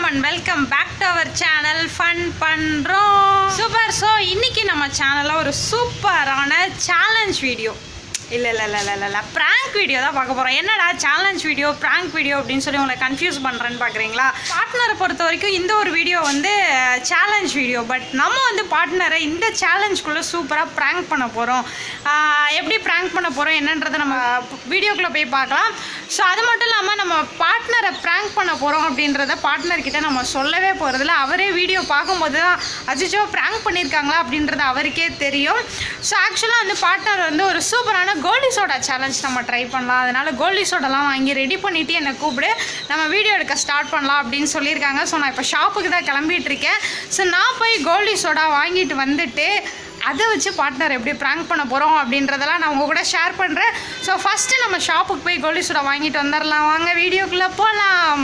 And welcome back to our channel fun பண்ணுறோம் super so இன்னைக்கு நம்ம சேனலில் ஒரு சூப்பரான சேலஞ்ச் வீடியோ இல்லை இல்லை இல்லை இல்லை இல்லை ப்ராங்க் வீடியோ தான் பார்க்க போகிறோம் என்னடா சேலஞ்ச் வீடியோ ப்ராங்க் வீடியோ அப்படின்னு சொல்லி உங்களை கன்ஃபியூஸ் பண்ணுறேன்னு பார்க்குறீங்களா பார்ட்னரை பொறுத்த வரைக்கும் இந்த ஒரு வீடியோ வந்து சேலஞ்ச் வீடியோ பட் நம்ம வந்து பார்ட்னரை இந்த சேலஞ்சுக்குள்ளே சூப்பராக ப்ராங்க் பண்ண போகிறோம் எப்படி ப்ராங்க் பண்ண போகிறோம் என்னன்றதை நம்ம வீடியோக்குள்ளே போய் பார்க்கலாம் ஸோ அது மட்டும் இல்லாமல் நம்ம பார்ட்னரை ப்ராங்க் பண்ண போகிறோம் அப்படின்றத பார்ட்னர்கிட்ட நம்ம சொல்லவே போகிறதில்ல அவரே வீடியோ பார்க்கும்போது தான் அஜிஜோ ப்ராங்க் பண்ணியிருக்காங்களா அப்படின்றது அவருக்கே தெரியும் ஸோ ஆக்சுவலாக வந்து பார்ட்னர் வந்து ஒரு சூப்பரான கோலி சோடா சேலஞ்ச் நம்ம ட்ரை பண்ணலாம் அதனால் கோலி சோடாலாம் வாங்கி ரெடி பண்ணிவிட்டு என்னை கூப்பிடு நம்ம வீடியோ எடுக்க ஸ்டார்ட் பண்ணலாம் அப்படின்னு சொல்லியிருக்காங்க ஸோ நான் இப்போ ஷாப்புக்கு தான் கிளம்பிட்டு இருக்கேன் ஸோ நான் போய் கோலி சோடா வாங்கிட்டு வந்துட்டு அதை வச்சு பார்ட்னர் எப்படி ப்ராங்க் பண்ண போகிறோம் அப்படின்றதெல்லாம் நான் உங்கள் கூட ஷேர் பண்ணுறேன் ஸோ ஃபஸ்ட்டு நம்ம ஷாப்புக்கு போய் கோலி சோடா வாங்கிட்டு வந்துடலாம் வாங்க வீடியோக்குள்ளே போகலாம்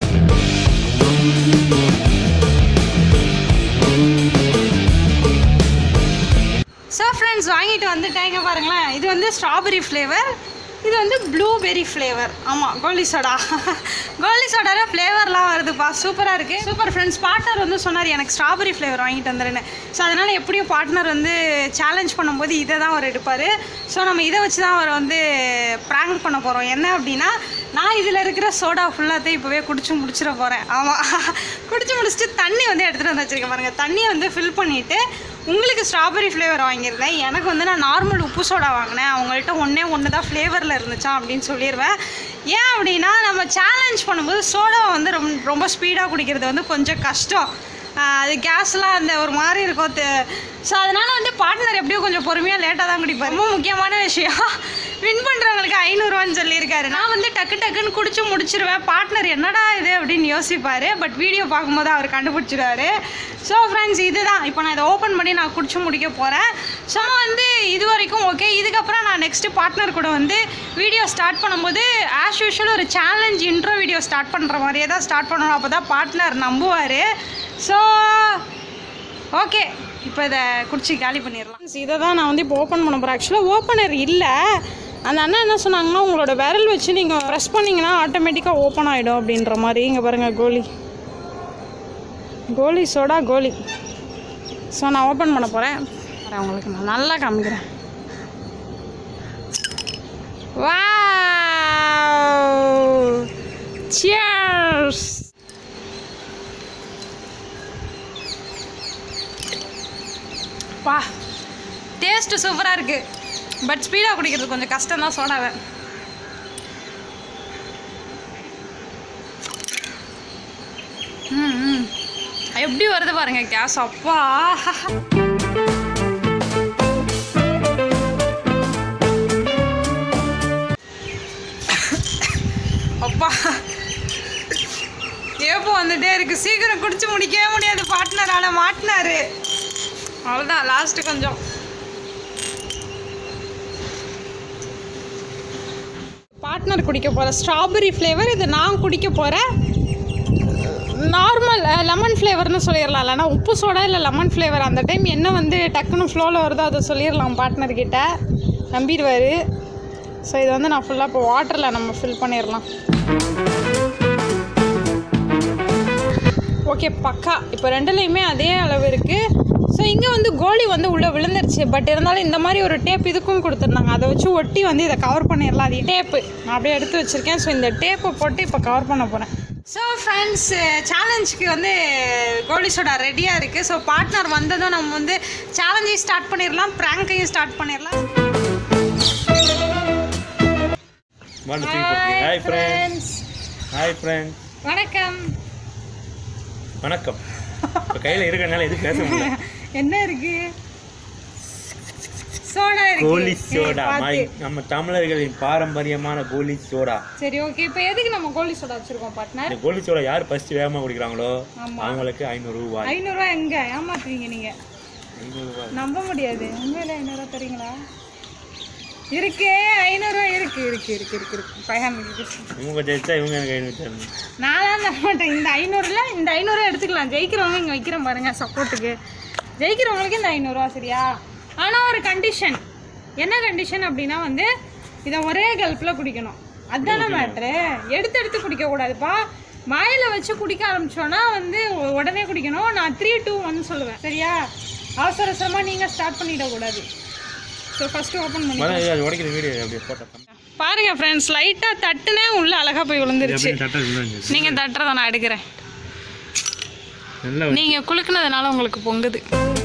ஸோ ஃப்ரெண்ட்ஸ் வாங்கிட்டு வந்துட்டாங்க பாருங்களேன் இது வந்து ஸ்ட்ராபெரி ஃப்ளேவர் இது வந்து ப்ளூபெரி ஃப்ளேவர் ஆமாம் கோலி சோடா கோலி சோடாவில் ஃப்ளேவர்லாம் வருதுப்பா சூப்பராக இருக்குது சூப்பர் ஃப்ரெண்ட்ஸ் பார்ட்னர் வந்து சொன்னார் எனக்கு ஸ்ட்ராபெரி ஃப்ளேவர் வாங்கிட்டு வந்துடுன்னு ஸோ அதனால் எப்படியும் பார்ட்னர் வந்து சேலஞ்ச் பண்ணும்போது இதை தான் அவர் எடுப்பார் ஸோ நம்ம இதை வச்சு தான் அவர் வந்து ப்ராங்க் பண்ண போகிறோம் என்ன அப்படின்னா நான் இதில் இருக்கிற சோடா ஃபுல்லாத்தையும் இப்போவே குடிச்சு முடிச்சிட போகிறேன் ஆமாம் குடிச்சு முடிச்சுட்டு தண்ணி வந்து எடுத்துகிட்டு வந்து வச்சுருக்கேன் பாருங்கள் தண்ணியை வந்து ஃபில் பண்ணிவிட்டு உங்களுக்கு ஸ்ட்ராபெரி ஃப்ளேவர் வாங்கியிருந்தேன் எனக்கு வந்து நான் நார்மல் உப்பு சோடா வாங்கினேன் அவங்கள்ட்ட ஒன்றே ஒன்று தான் ஃப்ளேவரில் இருந்துச்சா அப்படின்னு சொல்லிடுவேன் ஏன் அப்படின்னா நம்ம சேலஞ்ச் பண்ணும்போது சோடா வந்து ரொம்ப ரொம்ப ஸ்பீடாக குடிக்கிறது வந்து கொஞ்சம் கஷ்டம் ஆஹ் அது கேஸ்லாம் அந்த ஒரு மாதிரி இருக்கும் ஸோ அதனால் வந்து பார்ட்னர் எப்படியும் கொஞ்சம் பொறுமையாக லேட்டாக தான் குடிப்பார் ரொம்ப முக்கியமான விஷயம் வின் பண்ணுறவங்களுக்கு ஐநூறுரூவான்னு சொல்லியிருக்காரு நான் வந்து டக்கு டக்குன்னு குடிச்சு முடிச்சிருவேன் பார்ட்னர் என்னடா இது அப்படின்னு யோசிப்பார் பட் வீடியோ பார்க்கும்போது அவர் கண்டுபிடிச்சிடுவாரு ஸோ ஃப்ரெண்ட்ஸ் இதுதான் இப்போ நான் இதை ஓப்பன் பண்ணி நான் குடிச்சு முடிக்க போகிறேன் ஸோ வந்து இது வரைக்கும் ஓகே இதுக்கப்புறம் நான் நெக்ஸ்ட்டு பார்ட்னர் கூட வந்து வீடியோ ஸ்டார்ட் பண்ணும்போது ஆஸ் யூஷுவல் ஒரு சேலஞ்ச் இன்ட்ரோ வீடியோ ஸ்டார்ட் பண்ணுற மாதிரியே தான் ஸ்டார்ட் பண்ணணும் அப்போ தான் பார்ட்னர் நம்புவார் ஸோ ஓகே இப்போ இதை குடிச்சு காலி பண்ணிடலாம் இதை தான் நான் வந்து இப்போ ஓப்பன் பண்ண போகிறேன் ஆக்சுவலாக ஓப்பனர் இல்லை அந்த அண்ணா என்ன சொன்னாங்கன்னா உங்களோட விரல் வச்சு நீங்கள் ப்ரெஸ் பண்ணிங்கன்னா ஆட்டோமேட்டிக்காக ஓப்பன் ஆகிடும் அப்படின்ற மாதிரி இங்கே பாருங்கள் கோலி கோலி சோடா கோலி ஸோ நான் ஓப்பன் பண்ண போகிறேன் உங்களுக்கு நான் நல்லா காமிக்கிறேன் வா சியர்ஸ் பா டேஸ்ட்டு சூப்பராக இருக்குது பட் ஸ்பீடாக குடிக்கிறது கொஞ்சம் கஷ்டம் தான் சோடாவை ம் ம். எப்படி வருது பாருங்க கேஸ் அப்பா அப்பா ஏப்போ வந்துட்டே இருக்கு சீக்கிரம் குடிச்சு முடிக்கவே முடியாது பார்ட்னரால மாட்டினாரு அவ்வளோதான் லாஸ்ட்டு கொஞ்சம் பார்ட்னர் குடிக்க போகிற ஸ்ட்ராபெரி ஃப்ளேவர் இது நான் குடிக்க போகிறேன் நார்மல் லெமன் ஃப்ளேவர்னு சொல்லிடலாம் இல்லைனா உப்பு சோடா இல்லை லெமன் ஃப்ளேவர் அந்த டைம் என்ன வந்து டக்குன்னு ஃப்ளோவில் வருதோ அதை சொல்லிடலாம் பார்ட்னர்கிட்ட நம்பிடுவார் ஸோ இது வந்து நான் ஃபுல்லாக இப்போ வாட்டரில் நம்ம ஃபில் பண்ணிடலாம் ஓகே பக்கா இப்போ ரெண்டுலேயுமே அதே அளவு இருக்குது ஸோ இங்கே வந்து கோலி வந்து உள்ளே விழுந்துருச்சு பட் இருந்தாலும் இந்த மாதிரி ஒரு டேப் இதுக்கும் கொடுத்துருந்தாங்க அதை வச்சு ஒட்டி வந்து இதை கவர் பண்ணிடலாம் அது டேப்பு நான் அப்படியே எடுத்து வச்சுருக்கேன் ஸோ இந்த டேப்பை போட்டு இப்போ கவர் பண்ண போகிறேன் ஸோ ஃப்ரெண்ட்ஸ் சேலஞ்சுக்கு வந்து கோலி சோடா ரெடியாக இருக்குது ஸோ பார்ட்னர் வந்ததும் நம்ம வந்து சேலஞ்சையும் ஸ்டார்ட் பண்ணிடலாம் ப்ராங்கையும் ஸ்டார்ட் பண்ணிடலாம் ஹாய் ஃப்ரெண்ட்ஸ் ஹாய் ஃப்ரெண்ட்ஸ் வணக்கம் வணக்கம் இப்போ கையில் இருக்கிறனால எதுவும் பேச முடியல என்ன இருக்கு சோடா இருக்கு கோலி ஏய், சோடா பாத்து. மை நம்ம தமிழர்களின் பாரம்பரியமான கோலி சோடா சரி ஓகே இப்போ எதுக்கு நம்ம கோலி சோடா வச்சிருக்கோம் பார்ட்னர் இந்த கோலி சோடா யார் ஃபர்ஸ்ட் வேகமாக குடிக்கிறாங்களோ ஆமா. அவங்களுக்கு ஐநூறு ரூபாய் ஐநூறுரூவா எங்க ஏமாத்துவீங்க நீங்க ஐநூறு ரூபாய் நம்ப முடியாது உண்மையில ஐநூறுரூவா தரீங்களா இருக்கு ஐநூறுரூவா இருக்கு இருக்கு இருக்கு இருக்கு இருக்கு பயம் இருக்கு இவங்க ஜெயிச்சா இவங்க எனக்கு ஐநூறு தரணும் நான்லாம் தர மாட்டேன் இந்த ஐநூறுல இந்த ஐநூறுரூவா எடுத்துக்கலாம் ஜெயிக்கிறவங்க இங்கே வைக்கிறேன் பாருங்க சப்போர்ட்டுக்கு ஜெயிக்கிறவங்களுக்கு இந்த ஐநூறுரூவா சரியா ஆனால் ஒரு கண்டிஷன் என்ன கண்டிஷன் அப்படின்னா வந்து இதை ஒரே கல்ப்பில் குடிக்கணும் அதானே மேட்ரு எடுத்து எடுத்து குடிக்க கூடாதுப்பா வாயில் வச்சு குடிக்க ஆரம்பிச்சோன்னா வந்து உ- உடனே குடிக்கணும் நான் த்ரீ டூ ஒன் சொல்லுவேன் சரியா அவசர அவசரமாக நீங்கள் ஸ்டார்ட் பண்ணிடக்கூடாது ஸோ ஃபஸ்ட்டு ஓப்பன் பண்ணி முதல்ல அது உடைக்கிற வீடியோ அப்படியே போட்டோம் பாருங்க ஃப்ரெண்ட்ஸ் லைட்டாக தட்டுனே உள்ள அழகாக போய் விழுந்துருச்சு அப்படியே தட்டை விழுந்து நீங்கள் தட்டுறதை நான் எடுக்கிறேன் நல்லா நீங்கள் குலுக்குனதுனால உங்களுக்கு பொங்குது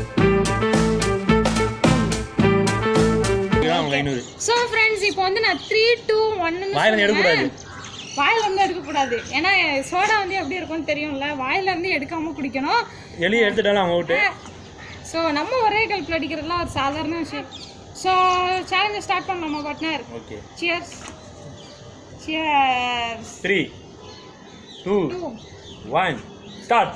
அவங்க ஐநூறு ஸோ ஃப்ரெண்ட்ஸ் இப்போ வந்து நான் த்ரீ டூ ஒன்னு வாயில எடுக்கக்கூடாது வாயில இருந்து எடுக்கக்கூடாது ஏன்னா சோடா வந்து எப்படி இருக்கும்னு தெரியும்ல வாயில இருந்து எடுக்காம குடிக்கணும் எலியை எடுத்துட்டாலும் அவங்க அவுட்டு ஸோ நம்ம ஒரே கல்ப்பில் அடிக்கிறதுலாம் ஒரு சாதாரண விஷயம் ஸோ சேலஞ்சை ஸ்டார்ட் பண்ணலாமா partner okay cheers cheers three two one start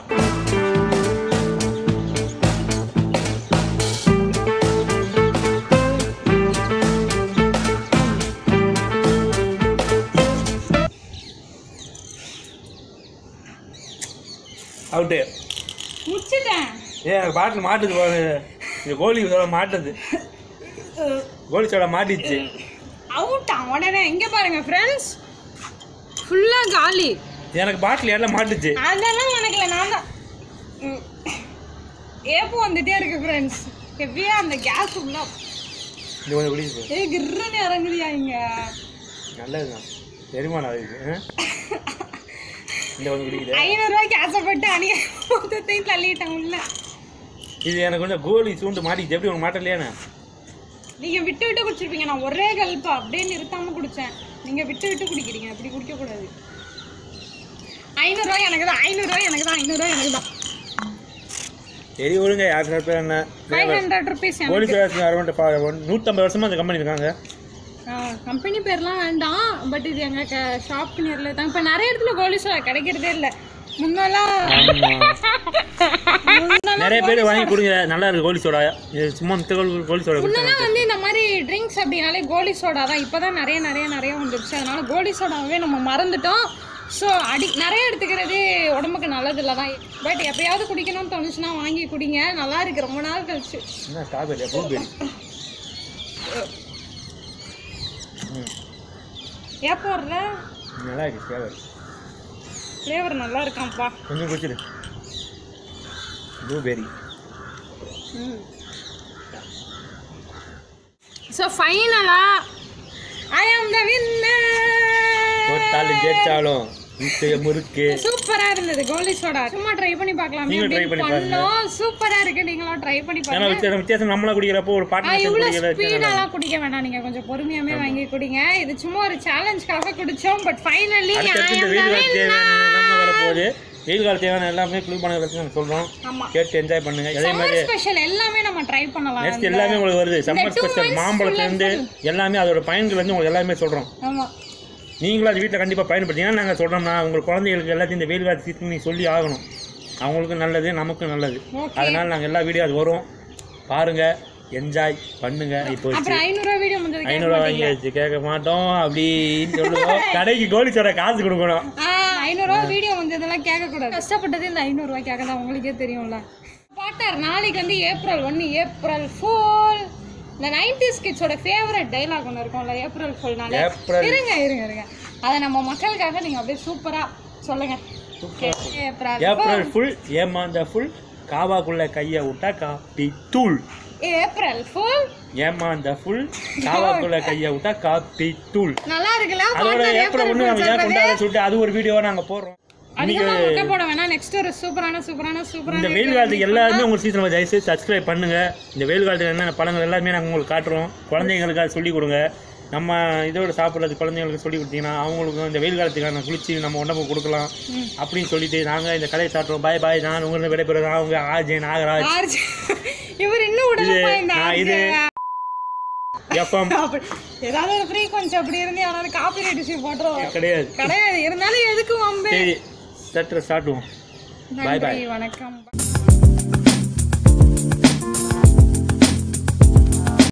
out முடிச்சிட்டேன் ஏ பாட்டில் மாட்டுது பாரு இது கோழி சோடா மாட்டுது கோழி சோடா மாட்டிச்சு அவுட்டா உடனே இங்கே பாருங்க ஃப்ரெண்ட்ஸ் ஃபுல்லாக காலி எனக்கு பாட்டில் எல்லாம் மாட்டுச்சு அதெல்லாம் நினைக்கல நான் தான் ம். ஏப்பம் வந்துட்டே இருக்கு ஃப்ரெண்ட்ஸ் ஹெவியாக அந்த கேஸ் உள்ள இந்த கொஞ்சம் குடிச்சு ஏ கிர்ன்னு இறங்குதியா இங்க நல்லதுதான் செரிமானம் ஆகுது ஆ? இந்த கொஞ்சம் குடிக்குது ஐநூறுரூவாய்க்கு ஆசைப்பட்டு அணிய மொத்தத்தையும் தள்ளிட்டேன் உள்ள இது எனக்கு கொஞ்சம் கோழி சூண்டு மாட்டிச்சு எப்படி உனக்கு மாட்டலையானே நீங்க விட்டு விட்டு குடிச்சிருப்பீங்க நான் ஒரே கல்ப்பா அப்படியே நிறுத்தாம குடிச்சேன் நீங்க விட்டு விட்டு குடிக்கிறீங்க அப்படி குடிக்க கூடாது ஐநூறுரூவா எனக்கு தான் ஐநூறுரூவா எனக்கு தான் ஐநூறுரூவா எனக்கு தான் சரி ஒழுங்க யார் சார் பேர் என்ன ஃபைவ் ஹண்ட்ரட் ருபீஸ் கோழி சோடா அரௌண்ட் நூற்றம்பது வருஷமா அந்த கம்பெனி இருக்காங்க கம்பெனி பேர்லாம் வேண்டாம் பட் இது எங்க ஷாப் நியரில் தான் இப்போ நிறைய இடத்துல கோலி சோடா கிடைக்கிறதே இல்லை முன்னெல்லாம் முன்னெல்லாம் நிறைய பேர் வாங்கி கொடுங்க நல்லா இருக்கு கோழி சோடா இது சும்மா மித்த கோழி கோழி சோடா கொடுத்தா முன்னெல்லாம் வந்து இந்த மாதிரி ட்ரிங்க்ஸ் அப்படின்னாலே கோலி சோடா தான் இப்போ தான் நிறைய நிறைய நிறைய வந்துருச்சு அதனால கோலி சோடாவே நம்ம மறந்துட்டோம் ஸோ அடி நிறைய எடுத்துக்கிறது உடம்புக்கு நல்லது இல்லை தான் பட் எப்பயாவது குடிக்கணும்னு தோணுச்சுன்னா வாங்கி குடிங்க நல்லா இருக்கு ரொம்ப நாள் கழிச்சு என்ன ஸ்ட்ராபெரியா ப்ளூபெரி ம் ஏன் போடுற நல்லா இருக்கு ஸ்ட்ராபெரி ஃப்ளேவர் நல்லா இருக்காம்ப்பா கொஞ்சம் குடிச்சிடு ப்ளூபெரி ஸோ ஃபைனலாக ஐ ஆம் த வின்னர் போட்டாலும் ஜெயிச்சாலும் முட்டைய முறுக்கு சூப்பரா இருந்தது கோலி சோடா சும்மா ட்ரை பண்ணி பார்க்கலாம் நீங்களும் try பண்ணி பண்ணோம் சூப்பரா இருக்கு நீங்களும் ட்ரை பண்ணி ஏன்னா பாருங்க வித்தியாசம் வித்தியாசம் நம்மளா குடிக்கிறப்போ ஒரு ஆ, பாட்டு இவ்வளவு குடிக்கிற ஸ்பீடாலாம் குடிக்க வேண்டாம் நீங்க கொஞ்சம் பொறுமையாவே வாங்கி குடிங்க இது சும்மா ஒரு சேலஞ்சுக்காக குடிச்சோம் பட் ஃபைனலி அடுத்தடுத்து இந்த வெயில் காலத்து தேவையான எல்லாமே வரப்போகுது வெயில் காலத்து தேவையான எல்லாமே குளிர்பான பற்றி நாங்கள் சொல்கிறோம் ஆமா கேட்டு என்ஜாய் பண்ணுங்க அதே மாதிரி சம்மர் ஸ்பெஷல் எல்லாமே நம்ம ட்ரை பண்ணலாம் நெக்ஸ்ட் எல்லாமே உங்களுக்கு வருது சம்மர் two ஸ்பெஷல் months மாம்பழத்துலேருந்து எல்லாமே அதோட பயன்கள் வந்து உங்களுக்கு எல்லாமே சொல்கிறோம் ஆமா நீங்களும் அது வீட்டில் கண்டிப்பாக பயன்படுத்திங்கன்னா நாங்கள் சொல்கிறோம்னா உங்கள் குழந்தைகளுக்கு எல்லாத்தையும் இந்த வெயில் காலத்து சீசன் நீ சொல்லி ஆகணும் அவங்களுக்கும் நல்லது நமக்கும் நல்லது Okay. அதனால் நாங்கள் எல்லா வீடியோ அது வரும் பாருங்கள் என்ஜாய் பண்ணுங்க இப்போ அப்புறம் ஐநூறுரூவா வீடியோ முடிஞ்சது ஐநூறுரூவா வாங்கி வச்சு கேட்க மாட்டோம் அப்படின்னு சொல்லுவோம் கடைக்கு கோழி சோட காசு கொடுக்கணும் ஐநூறுரூவா வீடியோ வந்ததெல்லாம் கேட்கக்கூடாது கஷ்டப்பட்டது இந்த ஐநூறுரூவாய்க்காக தான் உங்களுக்கே தெரியும்ல பாட்டார் நாளைக்கு வந்து ஏப்ரல் ஒன்று ஏப்ரல் ஃபுல் இந்த நைன்டிஸ் கிட்ஸோட ஃபேவரட் டைலாக் ஒன்று இருக்கும்ல ஏப்ரல் ஃபுல்னால ஏப்ரல் இருங்க இருங்க இருங்க அதை நம்ம மக்களுக்காக நீங்கள் அப்படியே சூப்பராக சொல்லுங்க ஏப்ரல் ஏப்ரல் ஃபுல் ஏமாந்த ஃபுல் காவாக்குள்ள கையை விட்டா காப்பி தூள் ஏப்ரல் ஃபுல் ஏமாந்த ஃபுல் காவாக்குள்ள கையை விட்டா காப்பி தூள் நல்லா இருக்குல்ல அதோட partner ஏப்ரல் ஒன்று நம்ம ஏன் கொண்டாட சொல்லிட்டு அது ஒரு வீடியோவா நாங்கள் போடுறோம் அதிகமா முட்டை போட வேணாம் நெக்ஸ்ட் ஒரு சூப்பரான சூப்பரான இந்த சூப்பரான வெயில் காலத்துக்கு எல்லாருமே உங்கள் சீசனில் தயவுசெய்து சப்ஸ்கிரைப் பண்ணுங்க இந்த வெயில் காலத்துக்கு என்னென்ன பழங்கள் எல்லாமே நாங்கள் உங்களுக்கு காட்டுறோம் குழந்தைங்களுக்கு அதை சொல்லிக் கொடுங்க நம்ம இதோட சாப்பிட்றது குழந்தைங்களுக்கு சொல்லி கொடுத்தீங்கன்னா அவங்களுக்கு இந்த வெயில் காலத்துக்கான குளிச்சு நம்ம உடம்புக்கு கொடுக்கலாம் அப்படின்னு சொல்லிட்டு நாங்கள் இந்த கடையை சாப்பிட்றோம் பாய் பாய் நான் உங்களுக்கு விடைபெறுறேன் அவங்க ஆஜய் நாகராஜ் ஆர்ஜி. இவர் இன்னும் விடலப்பா இந்த நான் இது ஆர்ஜி. எஃப்எம் அப்படி ஏதாவது ஒரு ஃப்ரீக்வன்சி அப்படி இருந்து யாராவது காப்பி ரைட் இஷ்யூ போட்டுருவோம் கிடையாது கிடையாது இருந்தாலும் எதுக்கு வம்பு சரி சட்டுற சாட்டுவோம் Bye, bye. நன்றி வணக்கம்